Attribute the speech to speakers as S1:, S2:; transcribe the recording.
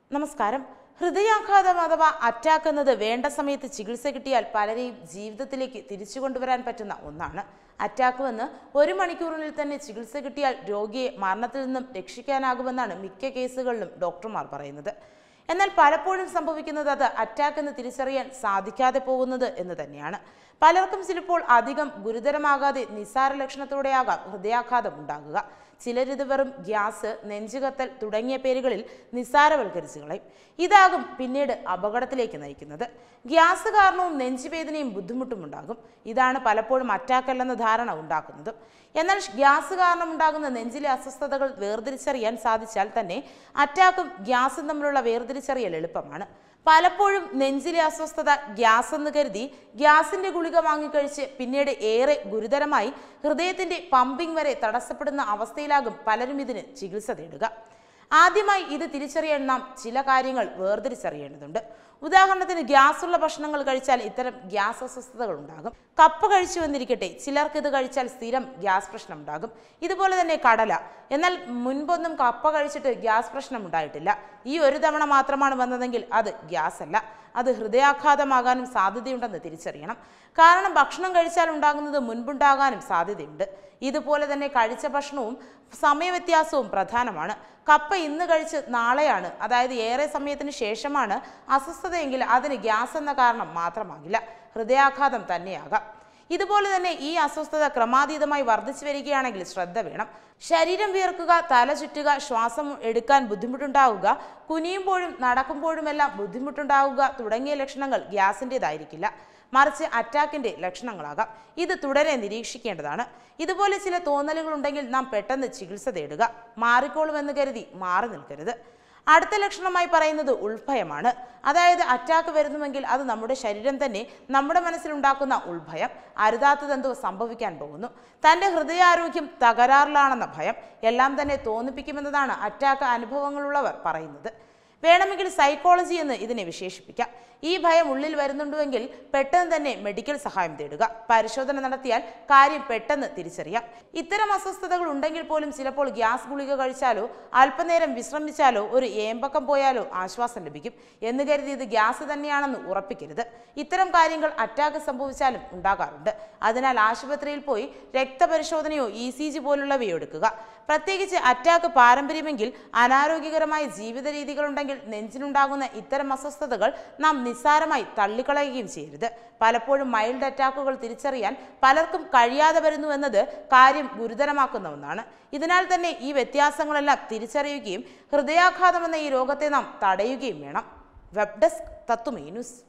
S1: നമസ്കാരം ഹൃദയാഘാതം അഥവാ അറ്റാക്ക് എന്നത് വേണ്ട സമയത്ത് ചികിത്സ കിട്ടിയാൽ പലരെയും ജീവിതത്തിലേക്ക് തിരിച്ചു കൊണ്ടുവരാൻ പറ്റുന്ന ഒന്നാണ് അറ്റാക്ക് വന്ന് ഒരു മണിക്കൂറിനുള്ളിൽ തന്നെ ചികിത്സ കിട്ടിയാൽ രോഗിയെ മരണത്തിൽ നിന്നും രക്ഷിക്കാനാകുമെന്നാണ് മിക്ക കേസുകളിലും ഡോക്ടർമാർ പറയുന്നത് എന്നാൽ പലപ്പോഴും സംഭവിക്കുന്നത് അത് അറ്റാക്ക് എന്ന് തിരിച്ചറിയാൻ സാധിക്കാതെ പോകുന്നത് എന്ന് തന്നെയാണ് പലർക്കും ചിലപ്പോൾ അധികം ഗുരുതരമാകാതെ നിസ്സാര ലക്ഷണത്തോടെയാകാം ഹൃദയാഘാതം ഉണ്ടാകുക ചിലരിത് വെറും ഗ്യാസ് നെഞ്ചുകത്തൽ തുടങ്ങിയ പേരുകളിൽ നിസ്സാരവൽക്കരിച്ചു കളയും ഇതാകും പിന്നീട് അപകടത്തിലേക്ക് നയിക്കുന്നത് ഗ്യാസ് കാരണവും നെഞ്ചുവേദനയും ബുദ്ധിമുട്ടും ഉണ്ടാകും ഇതാണ് പലപ്പോഴും അറ്റാക്കല്ലെന്ന ധാരണ ഉണ്ടാക്കുന്നതും എന്നാൽ ഗ്യാസ് കാരണം ഉണ്ടാകുന്ന നെഞ്ചിലെ അസ്വസ്ഥതകൾ വേർതിരിച്ചറിയാൻ സാധിച്ചാൽ തന്നെ അറ്റാക്കും ഗ്യാസും തമ്മിലുള്ള വേർതിരിച്ചറിയൽ എളുപ്പമാണ് പലപ്പോഴും നെഞ്ചിലെ അസ്വസ്ഥത ഗ്യാസ് എന്ന് കരുതി ഗ്യാസിന്റെ ഗുളിക വാങ്ങിക്കഴിച്ച് പിന്നീട് ഏറെ ഗുരുതരമായി ഹൃദയത്തിന്റെ പമ്പിംഗ് വരെ തടസ്സപ്പെടുന്ന അവസ്ഥയിലാകും പലരും ഇതിന് ചികിത്സ തേടുക ആദ്യമായി ഇത് തിരിച്ചറിയാൻ നാം ചില കാര്യങ്ങൾ വേർതിരിച്ചറിയേണ്ടതുണ്ട് ഉദാഹരണത്തിന് ഗ്യാസ് ഉള്ള ഭക്ഷണങ്ങൾ കഴിച്ചാൽ ഇത്തരം ഗ്യാസ് അസ്വസ്ഥതകൾ ഉണ്ടാകും കപ്പ കഴിച്ചു വന്നിരിക്കട്ടെ ചിലർക്ക് ഇത് കഴിച്ചാൽ സ്ഥിരം ഗ്യാസ് പ്രശ്നം ഉണ്ടാകും ഇതുപോലെ തന്നെ കടല എന്നാൽ മുൻപൊന്നും കപ്പ കഴിച്ചിട്ട് ഗ്യാസ് പ്രശ്നം ഉണ്ടായിട്ടില്ല ഈ ഒരു തവണ മാത്രമാണ് വന്നതെങ്കിൽ അത് ഗ്യാസ് അല്ല അത് ഹൃദയാഘാതമാകാനും സാധ്യതയുണ്ടെന്ന് തിരിച്ചറിയണം കാരണം ഭക്ഷണം കഴിച്ചാൽ ഉണ്ടാകുന്നത് മുൻപുണ്ടാകാനും സാധ്യതയുണ്ട് ഇതുപോലെ തന്നെ കഴിച്ച ഭക്ഷണവും സമയവ്യത്യാസവും പ്രധാനമാണ് കപ്പ ഇന്ന് കഴിച്ച് നാളെയാണ് അതായത് ഏറെ സമയത്തിന് ശേഷമാണ് അസ്വസ്ഥതയെങ്കിൽ അതിന് ഗ്യാസ് എന്ന കാരണം മാത്രമാകില്ല ഹൃദയാഘാതം തന്നെയാകാം ഇതുപോലെ തന്നെ ഈ അസ്വസ്ഥത ക്രമാതീതമായി വർദ്ധിച്ചു വരികയാണെങ്കിൽ ശ്രദ്ധ വേണം ശരീരം വിയർക്കുക തല ചുറ്റുക ശ്വാസം എടുക്കാൻ ബുദ്ധിമുട്ടുണ്ടാവുക കുനിയുമ്പോഴും നടക്കുമ്പോഴുമെല്ലാം ബുദ്ധിമുട്ടുണ്ടാവുക തുടങ്ങിയ ലക്ഷണങ്ങൾ ഗ്യാസിൻ്റെതായിരിക്കില്ല മറിച്ച് അറ്റാക്കിന്റെ ലക്ഷണങ്ങളാകാം ഇത് തുടരെ നിരീക്ഷിക്കേണ്ടതാണ് ഇതുപോലെ ചില തോന്നലുകൾ ഉണ്ടെങ്കിൽ നാം പെട്ടെന്ന് ചികിത്സ തേടുക മാറിക്കോളുമെന്ന് കരുതി മാറി നിൽക്കരുത് അടുത്ത ലക്ഷണമായി പറയുന്നത് ഉൾഭയമാണ് അതായത് അറ്റാക്ക് വരുന്നുവെങ്കിൽ അത് നമ്മുടെ ശരീരം തന്നെ നമ്മുടെ മനസ്സിലുണ്ടാക്കുന്ന ഉൾഭയം അരുതാത്തതെന്തോ സംഭവിക്കാൻ പോകുന്നു തൻ്റെ ഹൃദയാരോഗ്യം തകരാറിലാണെന്ന ഭയം എല്ലാം തന്നെ തോന്നിപ്പിക്കുമെന്നതാണ് അറ്റാക്ക് അനുഭവങ്ങളുള്ളവർ പറയുന്നത് വേണമെങ്കിൽ സൈക്കോളജി എന്ന് ഇതിനെ വിശേഷിപ്പിക്കാം ഈ ഭയം ഉള്ളിൽ വരുന്നുണ്ടുവെങ്കിൽ പെട്ടെന്ന് തന്നെ മെഡിക്കൽ സഹായം തേടുക പരിശോധന നടത്തിയാൽ കാര്യം പെട്ടെന്ന് തിരിച്ചറിയാം ഇത്തരം അസ്വസ്ഥതകൾ ഉണ്ടെങ്കിൽ പോലും ചിലപ്പോൾ ഗ്യാസ് ഗുളിക കഴിച്ചാലോ അല്പനേരം വിശ്രമിച്ചാലോ ഒരു ഏമ്പക്കം പോയാലോ ആശ്വാസം ലഭിക്കും എന്ന് കരുതി ഇത് ഗ്യാസ് തന്നെയാണെന്ന് ഉറപ്പിക്കരുത് ഇത്തരം കാര്യങ്ങൾ അറ്റാക്ക് സംഭവിച്ചാലും ഉണ്ടാകാറുണ്ട് അതിനാൽ ആശുപത്രിയിൽ പോയി രക്തപരിശോധനയോ ഇ സി ജി പോലുള്ളവയോ എടുക്കുക പ്രത്യേകിച്ച് അറ്റാക്ക് പാരമ്പര്യമെങ്കിൽ അനാരോഗ്യകരമായ ജീവിത രീതികളുണ്ടെങ്കിൽ നെഞ്ചിനുണ്ടാകുന്ന ഇത്തരം അസ്വസ്ഥതകൾ നാം നിസ്സാരമായി തള്ളിക്കളയുകയും ചെയ്യരുത് പലപ്പോഴും മൈൽഡ് അറ്റാക്കുകൾ തിരിച്ചറിയാൻ പലർക്കും കഴിയാതെ വരുന്നു എന്നത് കാര്യം ഗുരുതരമാക്കുന്ന ഒന്നാണ് ഇതിനാൽ തന്നെ ഈ വ്യത്യാസങ്ങളെല്ലാം തിരിച്ചറിയുകയും ഹൃദയാഘാതം എന്ന ഈ രോഗത്തെ നാം തടയുകയും വേണം വെബ് ഡെസ്ക് തത്തുമേ ന്യൂസ്